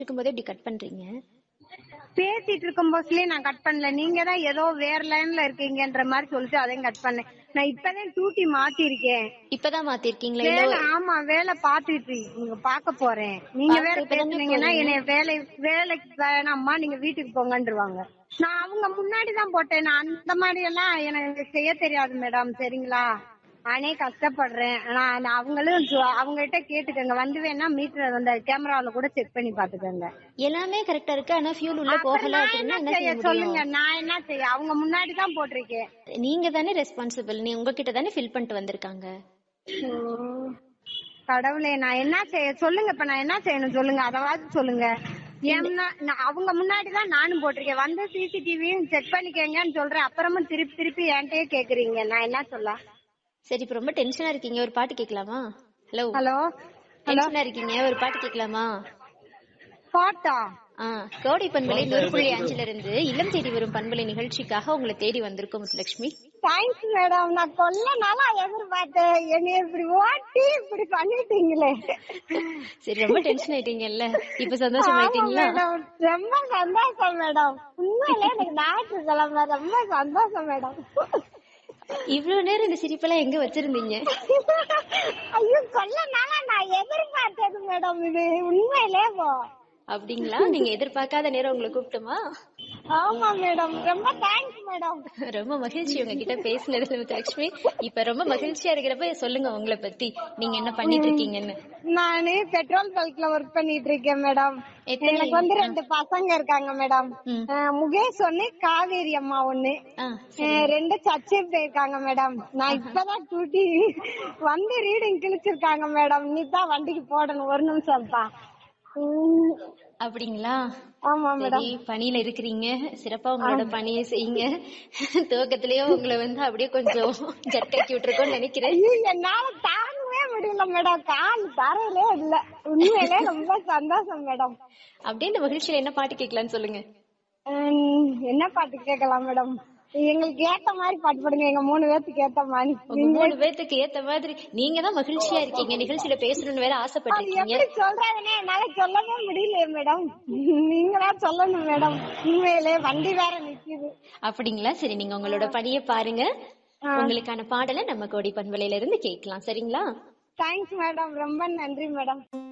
இருக்கும்போதே இப்படி கட் பண்றீங்க பேசிட்டு இருக்கும் போஸ்லயே நான் கட் பண்ணல நீங்க தான் ஏதோ வேற லைன்ல இருக்கீங்கன்ற மாதிரி சொல்லிட்டு அதையும் கட் பண்ணேன் நான் இப்பதான் டியூட்டி மாத்தி இருக்கேன் இப்பதான் மாத்திருக்கீங்களா இல்ல வேலை ஆமா வேலை பாத்துட்டு நீங்க பாக்க போறேன் நீங்க வேற பார்க்க இப்பதானே பேசுனீங்கன்னா என்னைய வேலை வேலைக்கு வேணாம்மா நீங்க வீட்டுக்கு போங்கன்றுவாங்க நான் அவங்க முன்னாடி தான் போட்டேன் நான் அந்த மாதிரி எல்லாம் எனக்கு செய்ய தெரியாது மேடம் சரிங்களா நானே கஷ்டப்படுறேன் நான் நான் அவங்களும் சு- அவங்க கிட்ட கேட்டுக்கோங்க வந்து வேணா மீட்டர் அந்த கேமரால கூட செக் பண்ணி பாத்துக்கோங்க எல்லாமே கரெக்டா இருக்கு ஆனா ஃபியூல் உள்ள போகல நான் அப்படின்னா என்ன என்ன செய்ய செய்ய சொல்லுங்க முடியும் நான் என்ன செய்ய அவங்க முன்னாடி தான் போட்டிருக்கேன் நீங்க தானே ரெஸ்பான்சிபிள் நீ உங்ககிட்ட தானே ஃபில் பண்ணிட்டு வந்திருக்காங்க உம். கடவுளே நான் என்ன செய்ய சொல்லுங்க இப்ப நான் என்ன செய்யணும் சொல்லுங்க அதாவது சொல்லுங்க ஏன்னா நான் அவங்க முன்னாடி தான் நானும் போட்டிருக்கேன் வந்து சிசிடிவியும் செக் பண்ணிக்கங்கன்னு சொல்றேன் அப்புறமும் திருப்பி திருப்பி என்கிட்டயே கேக்குறீங்க நான் என்ன சொல்ல சரி இப்ப ரொம்ப டென்ஷனா இருக்கீங்க ஒரு பாட்டு கேட்கலாமா ஹலோ ஹலோ டென்ஷனா இருக்கீங்க ஒரு பாட்டு கேட்கலாமா பாட்டா ஆ கோடை பண்பலை நூறு புள்ளி அஞ்சுல இருந்து இல்லம் தேடி வரும் பண்பலை நிகழ்ச்சிக்காக உங்களை தேடி வந்திருக்கோம் முத்துலட்சுமி தேங்க்ஸ் மேடம் நான் கொல்ல நாளா எதிர்பார்த்தேன் என்னை இப்படி ஓட்டி இப்படி பண்ணிட்டீங்களே சரி ரொம்ப டென்ஷன் ஆயிட்டீங்கல்ல இப்ப சந்தோஷம் ஆமா ஆயிட்டீங்களா மேடம் ரொம்ப சந்தோஷம் மேடம் உண்மையிலே எனக்கு ஞாயிற்றுக்கிழமை ரொம்ப சந்தோஷம் மேடம் இவ்வளவு நேரம் இந்த சிரிப்பெல்லாம் எங்க வச்சிருந்தீங்க ஐயோ கொல்ல நாளா நான் எதிர்பார்த்தது மேடம் இது உண்மையிலே போ அப்படிங்களா நீங்க எதிர்பார்க்காத நேரம் உங்களை கூப்பிட்டுமா ஆமா மேடம் ரொம்ப தேங்க்ஸ் மேடம் ரொம்ப மகிழ்ச்சி உங்ககிட்ட பேசினதுல முத்துலட்சுமி இப்ப ரொம்ப மகிழ்ச்சியா இருக்கிறப்ப சொல்லுங்க உங்களை பத்தி நீங்க என்ன பண்ணிட்டு இருக்கீங்கன்னு நானு பெட்ரோல் பல்க்ல ஒர்க் பண்ணிட்டு இருக்கேன் மேடம் எத்தனை- எனக்கு வந்து ரெண்டு பசங்க இருக்காங்க மேடம் ம். அஹ் முகேஷ் ஒண்ணு காவேரி அம்மா ஒண்ணு ஆ அஹ் ரெண்டு சர்ச்சை போயிருக்காங்க மேடம் நான் இப்பதான் டியூட்டி வந்து ரீடிங் கிழிச்சிருக்காங்க மேடம் நீ தான் வண்டிக்கு போடணும் ஒரு நிமிஷம்ப்பா உம், அப்படிங்களா ஆமா மேடம் சரி பணியில இருக்கிறீங்க சிறப்பா உங்களோட பணியை செய்யுங்க துவக்கத்திலேயே உங்களை வந்து அப்படியே கொஞ்சம் ஜர்க்காக்கி விட்டுருக்கோம்னு நினைக்கிறேன் ஐயோ என்னால தாங்கவே முடியல மேடம் கால் தரையிலே இல்ல உண்மையிலே ரொம்ப சந்தோஷம் மேடம் அப்படியே இந்த மகிழ்ச்சியில என்ன பாட்டு கேட்கலாம்னு சொல்லுங்க உம், என்ன பாட்டு கேட்கலாம் மேடம் எங்களுக்கு ஏத்த மாதிரி பாட்டு போடுங்க எங்க மூணு பேர்த்துக்கு ஏத்த மாதிரி உங்க மூணு பேத்துக்கு ஏத்த மாதிரி நீங்க தான் மகிழ்ச்சியா இருக்கீங்க நிகழ்ச்சியில பேசணும்னு வேற அது ஆசைப்பட்டிருக்கீங்க எப்படி சொல்றாங்கன்னே என்னால சொல்லவே முடியலையே மேடம் நீங்க தான் சொல்லணும் மேடம் உண்மையிலே வண்டி வேற நிக்குது அப்படிங்களா சரி நீங்க உங்களோட பணியை பாருங்க உங்களுக்கான பாடலை நம்ம கோடி பண்பலையில இருந்து கேட்கலாம் சரிங்களா தேங்க்ஸ் மேடம் ரொம்ப நன்றி மேடம்